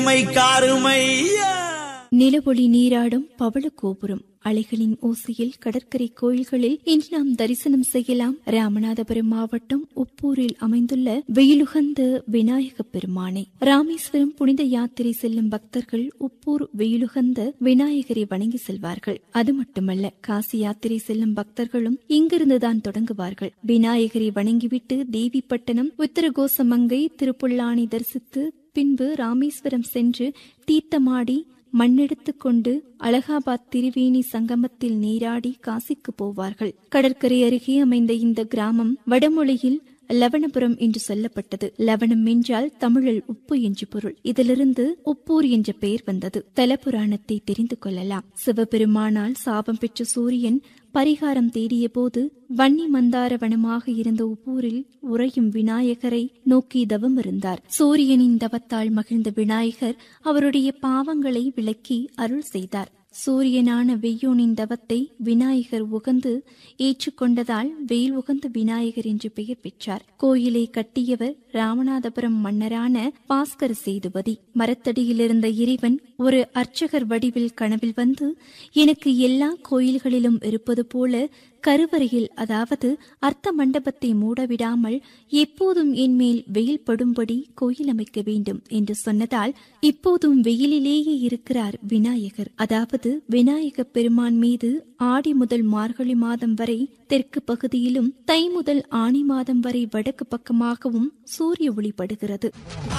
காருமையா நிலவொளி நீராடும் பவள கோபுரம் அலைகளின் ஓசையில் கடற்கரை கோயில்களில் இன்று நாம் தரிசனம் செய்யலாம் ராமநாதபுரம் மாவட்டம் உப்பூரில் அமைந்துள்ள வெயிலுகந்த விநாயக பெருமானை ராமேஸ்வரம் புனித யாத்திரை செல்லும் பக்தர்கள் உப்பூர் வெயிலுகந்த விநாயகரை வணங்கி செல்வார்கள் அது மட்டுமல்ல காசி யாத்திரை செல்லும் பக்தர்களும் இங்கிருந்துதான் தொடங்குவார்கள் விநாயகரை வணங்கிவிட்டு தேவிப்பட்டணம் உத்தரகோசமங்கை திருப்புல்லானி தரிசித்து பின்பு ராமேஸ்வரம் சென்று தீர்த்தமாடி மண்ணெடுத்துக் கொண்டு அலகாபாத் திரிவேணி சங்கமத்தில் நீராடி காசிக்கு போவார்கள் கடற்கரை அருகே அமைந்த இந்த கிராமம் வடமொழியில் லவணபுரம் என்று சொல்லப்பட்டது லவணம் என்றால் தமிழில் உப்பு என்று பொருள் இதிலிருந்து உப்பூர் என்ற பெயர் வந்தது தலபுராணத்தை தெரிந்து கொள்ளலாம் சிவபெருமானால் சாபம் பெற்ற சூரியன் பரிகாரம் தேடிய போது வன்னி மந்தார வனமாக இருந்த உப்பூரில் உறையும் விநாயகரை நோக்கி தவம் இருந்தார் சூரியனின் தவத்தால் மகிழ்ந்த விநாயகர் அவருடைய பாவங்களை விளக்கி அருள் செய்தார் சூரியனான வெய்யோனின் தவத்தை விநாயகர் உகந்து ஏற்றுக்கொண்டதால் வெயில் உகந்த விநாயகர் என்று பெயர் பெற்றார் கோயிலை கட்டியவர் ராமநாதபுரம் மன்னரான பாஸ்கர சேதுபதி மரத்தடியில் இருந்த இறைவன் ஒரு அர்ச்சகர் வடிவில் கனவில் வந்து எனக்கு எல்லா கோயில்களிலும் இருப்பது போல கருவறையில் அதாவது அர்த்த மண்டபத்தை மூடவிடாமல் எப்போதும் என் மேல் வெயில் படும்படி கோயில் அமைக்க வேண்டும் என்று சொன்னதால் இப்போதும் வெயிலிலேயே இருக்கிறார் விநாயகர் அதாவது விநாயக பெருமான் மீது ஆடி முதல் மார்கழி மாதம் வரை தெற்கு பகுதியிலும் தை முதல் ஆணி மாதம் வரை வடக்கு பக்கமாகவும் சூரிய ஒளி படுகிறது